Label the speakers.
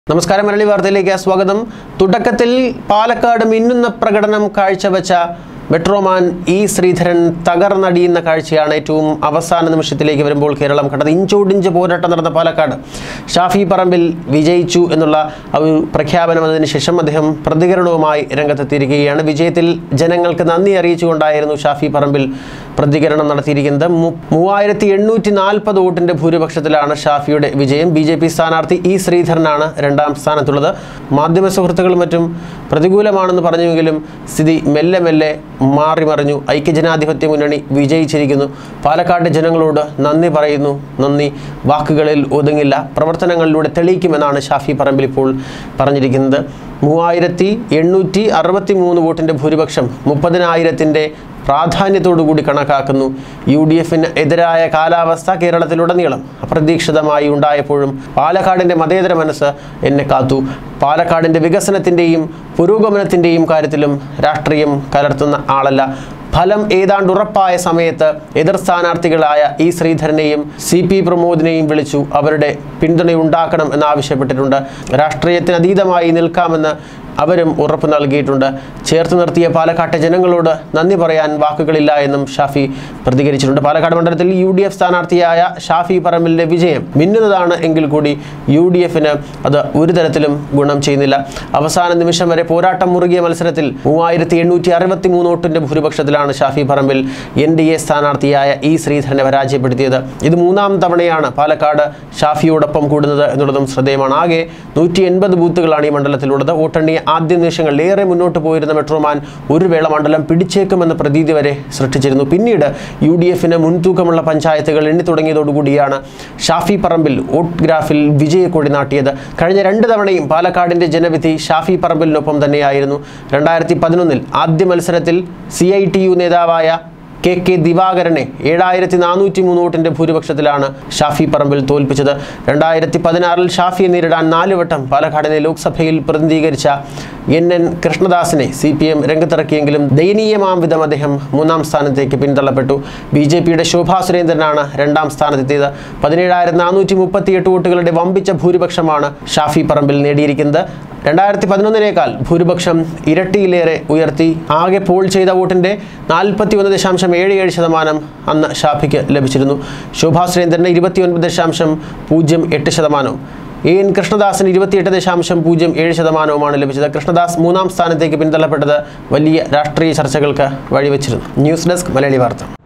Speaker 1: നമസ്കാരം മലയാളി വാർത്തയിലേക്ക് സ്വാഗതം തുടക്കത്തിൽ പാലക്കാട് മിന്നുന്ന പ്രകടനം കാഴ്ചവെച്ച മെട്രോമാൻ ഇ ശ്രീധരൻ തകർന്നടിയുന്ന കാഴ്ചയാണ് ഏറ്റവും അവസാന നിമിഷത്തിലേക്ക് വരുമ്പോൾ കേരളം കണ്ടത് ഇഞ്ചോടിഞ്ച് പോരാട്ടം നടന്ന പാലക്കാട് ഷാഫി പറമ്പിൽ വിജയിച്ചു എന്നുള്ള ആ ഒരു പ്രഖ്യാപനം അതിന് ശേഷം അദ്ദേഹം പ്രതികരണവുമായി രംഗത്തെത്തിയിരിക്കുകയാണ് വിജയത്തിൽ ജനങ്ങൾക്ക് നന്ദി അറിയിച്ചുകൊണ്ടായിരുന്നു ഷാഫി പറമ്പിൽ പ്രതികരണം നടത്തിയിരിക്കുന്നത് മു- മൂവായിരത്തി എണ്ണൂറ്റി നാൽപ്പത് വോട്ടിന്റെ ഭൂരിപക്ഷത്തിലാണ് ഷാഫിയുടെ വിജയം ബി ജെ പി സ്ഥാനാർത്ഥി ഇ ശ്രീധരനാണ് രണ്ടാം സ്ഥാനത്തുള്ളത് മാധ്യമ സുഹൃത്തുക്കളും മറ്റും പ്രതികൂലമാണെന്ന് പറഞ്ഞുവെങ്കിലും സ്ഥിതി മെല്ലെ മെല്ലെ മാറി മറിഞ്ഞു ഐക്യജനാധിപത്യ മുന്നണി വിജയിച്ചിരിക്കുന്നു പാലക്കാട് ജനങ്ങളോട് നന്ദി പറയുന്നു നന്ദി വാക്കുകളിൽ ഒതുങ്ങില്ല പ്രവർത്തനങ്ങളിലൂടെ തെളിയിക്കുമെന്നാണ് ഷാഫി പറമ്പിൽ ഇപ്പോൾ പറഞ്ഞിരിക്കുന്നത് മൂവായിരത്തി എണ്ണൂറ്റി അറുപത്തി മൂന്ന് വോട്ടിൻ്റെ ഭൂരിപക്ഷം മുപ്പതിനായിരത്തിൻ്റെ പ്രാധാന്യത്തോടു കൂടി കണക്കാക്കുന്നു യു ഡി എഫിന് എതിരായ കാലാവസ്ഥ കേരളത്തിലുടനീളം അപ്രതീക്ഷിതമായി ഉണ്ടായപ്പോഴും പാലക്കാടിൻ്റെ മതേതര മനസ്സ് എന്നെ കാത്തു പാലക്കാടിൻ്റെ വികസനത്തിൻ്റെയും പുരോഗമനത്തിൻ്റെയും കാര്യത്തിലും രാഷ്ട്രീയം കലർത്തുന്ന ആളല്ല ഫലം ഏതാണ്ട് ഉറപ്പായ സമയത്ത് എതിർ സ്ഥാനാർത്ഥികളായ ഇ ശ്രീധരനെയും സി പി പ്രമോദിനെയും വിളിച്ചു അവരുടെ പിന്തുണയുണ്ടാക്കണം എന്നാവശ്യപ്പെട്ടിട്ടുണ്ട് രാഷ്ട്രീയത്തിന് അതീതമായി നിൽക്കാമെന്ന് അവരും ഉറപ്പ് നൽകിയിട്ടുണ്ട് ചേർത്ത് നിർത്തിയ പാലക്കാട്ടെ ജനങ്ങളോട് നന്ദി പറയാൻ വാക്കുകളില്ല എന്നും ഷാഫി പ്രതികരിച്ചിട്ടുണ്ട് പാലക്കാട് മണ്ഡലത്തിൽ യു ഡി എഫ് സ്ഥാനാർത്ഥിയായ ഷാഫി പറമ്പിലിന്റെ വിജയം മിന്നുന്നതാണ് എങ്കിൽ കൂടി യു ഡി എഫിന് അത് ഒരു തരത്തിലും ഗുണം ചെയ്യുന്നില്ല അവസാന നിമിഷം വരെ പോരാട്ടം മുറുകിയ മത്സരത്തിൽ മൂവായിരത്തി എണ്ണൂറ്റി അറുപത്തി മൂന്ന് വോട്ടിന്റെ ഭൂരിപക്ഷത്തിലാണ് Shafi Parambil N D A സ്ഥാനാർത്ഥിയായ ഇ ശ്രീധരനെ പരാജയപ്പെടുത്തിയത് ഇത് മൂന്നാം തവണയാണ് പാലക്കാട് ഷാഫിയോടൊപ്പം കൂടുന്നത് എന്നുള്ളതും ശ്രദ്ധേയമാണ് ആകെ നൂറ്റി എൺപത് ബൂത്തുകളാണ് ഈ മണ്ഡലത്തിലുള്ളത് വോട്ടെണ്ണിയ ആദ്യ നിമിഷങ്ങളിൽ ഏറെ മുന്നോട്ട് പോയിരുന്ന മെട്രോമാൻ ഒരു വേള മണ്ഡലം പിടിച്ചേക്കുമെന്ന പ്രതീതി വരെ സൃഷ്ടിച്ചിരുന്നു പിന്നീട് യു ഡി എഫിന് മുൻതൂക്കമുള്ള പഞ്ചായത്തുകൾ എണ്ണി തുടങ്ങിയതോടുകൂടിയാണ് ഷാഫി പറമ്പിൽ വോട്ട് ഗ്രാഫിൽ വിജയക്കൊടി നാട്ടിയത് കഴിഞ്ഞ രണ്ട് തവണയും പാലക്കാടിന്റെ ജനവിധി ഷാഫി പറമ്പിലിനൊപ്പം തന്നെയായിരുന്നു രണ്ടായിരത്തി പതിനൊന്നിൽ ആദ്യ മത്സരത്തിൽ സി ഐ ടി യു നേതാവായ കെ കെ ദിവാകരനെ ഏഴായിരത്തി നാനൂറ്റി മൂന്ന് വോട്ടിന്റെ ഭൂരിപക്ഷത്തിലാണ് ഷാഫി പറമ്പിൽ തോൽപ്പിച്ചത് രണ്ടായിരത്തി പതിനാറിൽ ഷാഫിയെ നേരിടാൻ നാല് വട്ടം പാലക്കാടിനെ ലോക്സഭയിൽ പ്രതിനിധീകരിച്ച എൻ എൻ കൃഷ്ണദാസിനെ സി പി എം രംഗത്തിറക്കിയെങ്കിലും ദയനീയമാം വിധം അദ്ദേഹം മൂന്നാം സ്ഥാനത്തേക്ക് പിന്തള്ളപ്പെട്ടു ബി ജെ പിയുടെ ശോഭാ സുരേന്ദ്രനാണ് രണ്ടാം സ്ഥാനത്തെത്തിയത് പതിനേഴായിരത്തി നാനൂറ്റി മുപ്പത്തിയെട്ട് വോട്ടുകളുടെ വമ്പിച്ച ഭൂരിപക്ഷമാണ് ഷാഫി പറമ്പിൽ നേടിയിരിക്കുന്നത് രണ്ടായിരത്തി പതിനൊന്നിനേക്കാൾ ഭൂരിപക്ഷം ഇരട്ടിയിലേറെ ഉയർത്തി ആകെ പോൾ ചെയ്ത വോട്ടിന്റെ നാൽപ്പത്തി ഒന്ന് ദശാംശം ഏഴ് ഏഴ് ശതമാനം അന്ന് ഷാഫിക്ക് ലഭിച്ചിരുന്നു ശോഭാ സുരേന്ദ്രന് ഇരുപത്തിയൊൻപത് ദശാംശം പൂജ്യം എട്ട് ശതമാനവും എ എൻ കൃഷ്ണദാസിന് ഇരുപത്തിയെട്ട് ദശാംശം പൂജ്യം ഏഴ് ശതമാനവുമാണ് ലഭിച്ചത് കൃഷ്ണദാസ് മൂന്നാം സ്ഥാനത്തേക്ക് പിന്തള്ളപ്പെട്ടത് വലിയ രാഷ്ട്രീയ ചർച്ചകൾക്ക് വഴിവെച്ചിരുന്നു ന്യൂസ് ഡെസ്ക് മലയാളി വാർത്ത